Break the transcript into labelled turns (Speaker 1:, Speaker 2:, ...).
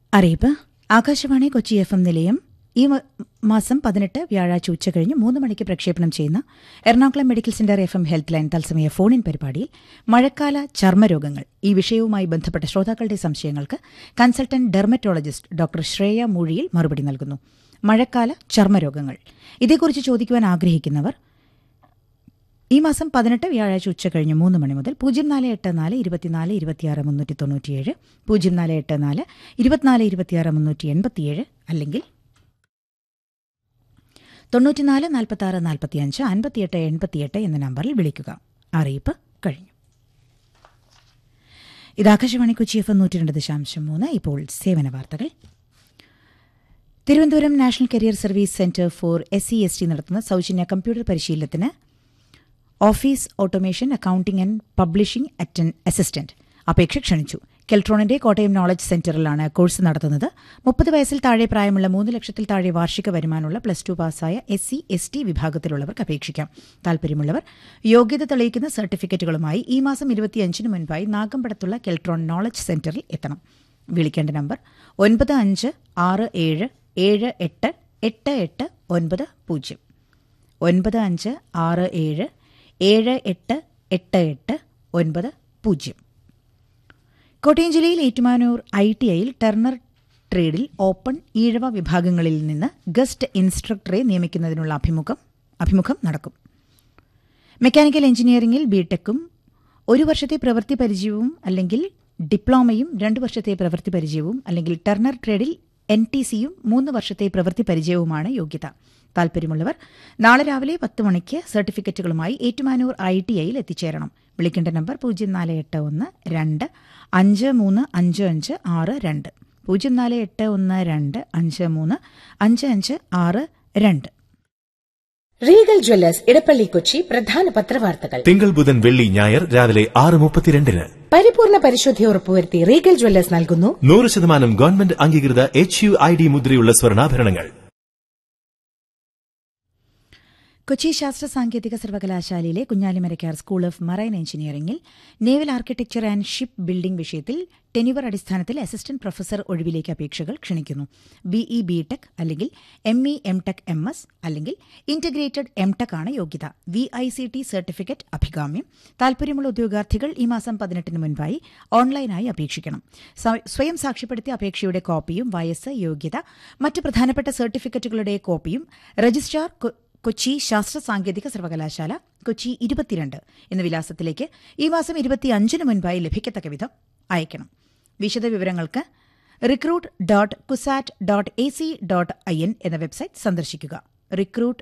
Speaker 1: അറിയിപ്പ് Akashvani Kochi F M നിലയം ഈ മ- മാസം പതിനെട്ട് വ്യാഴാഴ്ച ഉച്ചകഴിഞ്ഞ് മൂന്ന് മണിക്ക് പ്രക്ഷേപണം ചെയ്യുന്ന Ernakulam medical centre F M health line തത്സമയ ഫോൺ ഇൻ പരിപാടിയിൽ മഴക്കാല ചർമ്മരോഗങ്ങൾ ഈ വിഷയവുമായി ബന്ധപ്പെട്ട ശ്രോതാക്കളുടെ സംശയങ്ങൾക്ക് consultant dermatologist doctor Shreya Moozhiyil മറുപടി നൽകുന്നു മഴക്കാല ചർമ്മരോഗങ്ങൾ ഇതേക്കുറിച്ച് ചോദിക്കുവാൻ ആഗ്രഹിക്കുന്നവർ ഈ മാസം പതിനെട്ട് വ്യാഴാഴ്ച ഉച്ചകഴിഞ്ഞ് മൂന്ന് മണി മുതൽ പൂജ്യം നാല് എട്ട് നാല് ഇരുപത്തിനാല് ഇരുപത്തിയാറ് മുന്നൂറ്റി തൊണ്ണൂറ്റിയേഴ് പൂജ്യം നാല് എട്ട് നാല് ഇരുപത്തിനാല് ഇരുപത്തിയാറ് മുന്നൂറ്റി എൺപത്തിയേഴ് അല്ലെങ്കിൽ തൊണ്ണൂറ്റിനാല് നാൽപ്പത്താറ് നാൽപ്പത്തിയഞ്ച് അൻപത്തിയെട്ട് എൺപത്തിയെട്ട് എന്ന നമ്പറിൽ വിളിക്കുക അറിയിപ്പ് കഴിഞ്ഞു ഇത് ആകാശവാണി കൊച്ചി എഫ് നൂറ്റി രണ്ട് ദശാംശം മൂന്ന് ഇപ്പോൾ സേവന വാർത്തകൾ Thiruvananthapuram national career service centre for S C S T നടത്തുന്ന സൗജന്യ കമ്പ്യൂട്ടർ പരിശീലനത്തിന് office automation accounting and publishing അറ്റൻ അസിസ്റ്റന്റ് അപേക്ഷ ക്ഷണിച്ചു കെൽട്രോണിന്റെ കോട്ടയം നോളജ് സെന്ററിലാണ് കോഴ്സ് നടത്തുന്നത് മുപ്പത് വയസ്സിൽ താഴെ പ്രായമുള്ള മൂന്ന് ലക്ഷത്തിൽ താഴെ വാർഷിക വരുമാനമുള്ള പ്ലസ് ടു പാസ്സായ എസ് സി എസ് ടി വിഭാഗത്തിലുള്ളവർക്ക് അപേക്ഷിക്കാം താൽപര്യമുള്ളവർ യോഗ്യത തെളിയിക്കുന്ന സർട്ടിഫിക്കറ്റുകളുമായി ഈ മാസം ഇരുപത്തിയഞ്ചിന് മുൻപായി നാഗമ്പടത്തുള്ള കെൽട്രോൺ നോളജ് സെന്ററിൽ എത്തണം വിളിക്കേണ്ട നമ്പർ ഒൻപത് അഞ്ച് ആറ് ഏഴ് ഏഴ് എട്ട് എട്ട് എട്ട് ഒൻപത് പൂജ്യം ഒൻപത് അഞ്ച് ആറ് ഏഴ് ഏഴ് എട്ട് എട്ട് എട്ട് ഒൻപത് പൂജ്യം കോട്ടയം ജില്ലയിൽ ഏറ്റുമാനൂർ ഐ ടി ഐയിൽ ടെർണർ ട്രേഡിൽ ഓപ്പൺ ഈഴവ വിഭാഗങ്ങളിൽ നിന്ന് ഗസ്റ്റ് ഇൻസ്ട്രക്ടറെ നിയമിക്കുന്നതിനുള്ള അഭിമുഖം അഭിമുഖം നടക്കും മെക്കാനിക്കൽ എഞ്ചിനീയറിംഗിൽ ബിടെക്കും ഒരു വർഷത്തെ പ്രവൃത്തി പരിചയവും അല്ലെങ്കിൽ ഡിപ്ലോമയും രണ്ട് വർഷത്തെ പ്രവൃത്തി പരിചയവും അല്ലെങ്കിൽ ടെർണർ ട്രേഡിൽ എൻ ടി സിയും മൂന്ന് വർഷത്തെ പ്രവൃത്തി പരിചയവുമാണ് യോഗ്യത താൽപര്യമുള്ളവർ നാളെ രാവിലെ പത്ത് മണിക്ക് സർട്ടിഫിക്കറ്റുകളുമായി ഏറ്റുമാനൂർ ഐ ടി ഐയിൽ എത്തിച്ചേരണം വിളിക്കേണ്ട നമ്പർ പൂജ്യം നാല് എട്ട് ഒന്ന് രണ്ട് അഞ്ച് മൂന്ന് അഞ്ച് അഞ്ച് ആറ് രണ്ട് പൂജ്യം നാല് എട്ട് ഒന്ന് രണ്ട് അഞ്ച് മൂന്ന് അഞ്ച് അഞ്ച് ആറ് രണ്ട്
Speaker 2: റീഗൽ ജ്വല്ലേഴ്സ് ഇടപ്പള്ളി കൊച്ചി പ്രധാന പത്രവാർത്തകൾ
Speaker 3: തിങ്കൾ ബുധൻ വെള്ളി ഞായർ രാവിലെ ആറ് മുപ്പത്തിരണ്ടിന്
Speaker 2: പരിപൂർണ പരിശുദ്ധി ഉറപ്പുവരുത്തി റീഗൽ ജ്വല്ലേഴ്സ് നൽകുന്നു
Speaker 3: നൂറ് ശതമാനം ഗവൺമെന്റ് അംഗീകൃത എച്ച് യു ഐ ഡി മുദ്രയുള്ള സ്വർണ്ണാഭരണങ്ങൾ
Speaker 1: കൊച്ചി ശാസ്ത്ര സാങ്കേതിക സർവകലാശാലയിലെ കുഞ്ഞാലിമരക്കാർ സ്കൂൾ ഓഫ് മറൈൻ എഞ്ചിനീയറിംഗിൽ naval architecture and ship building വിഷയത്തിൽ ടെനിവർ അടിസ്ഥാനത്തിൽ അസിസ്റ്റന്റ് പ്രൊഫസർ ഒഴിവിലേക്ക് അപേക്ഷകൾ ക്ഷണിക്കുന്നു ബിഇ ബി ടെക് അല്ലെങ്കിൽ M E M tech M S അല്ലെങ്കിൽ ഇന്റഗ്രേറ്റഡ് എം ടെക് ആണ് യോഗ്യത V I C T certificate അഭികാമ്യം താൽപര്യമുള്ള ഉദ്യോഗാർത്ഥികൾ ഈ മാസം പതിനെട്ടിന് മുൻപായി ഓൺലൈനായി അപേക്ഷിക്കണം സ്വ- സ്വയം സാക്ഷ്യപ്പെടുത്തിയ അപേക്ഷയുടെ കോപ്പിയും വയസ്സ് യോഗ്യത മറ്റ് പ്രധാനപ്പെട്ട സർട്ടിഫിക്കറ്റുകളുടെ കോപ്പിയും രജിസ്ട്രാർ കൊ- കൊച്ചി ശാസ്ത്ര സാങ്കേതിക സർവകലാശാല കൊച്ചി ഇരുപത്തിരണ്ട് എന്ന വിലാസത്തിലേക്ക് ഈ മാസം ഇരുപത്തിയഞ്ചിന് മുൻപായി ലഭിക്കത്തക്ക വിധം അയക്കണം വിശദവിവരങ്ങൾക്ക് recruit dot CUSAT dot A C dot I N എന്ന വെബ്സൈറ്റ് സന്ദർശിക്കുക റിക്രൂട്ട്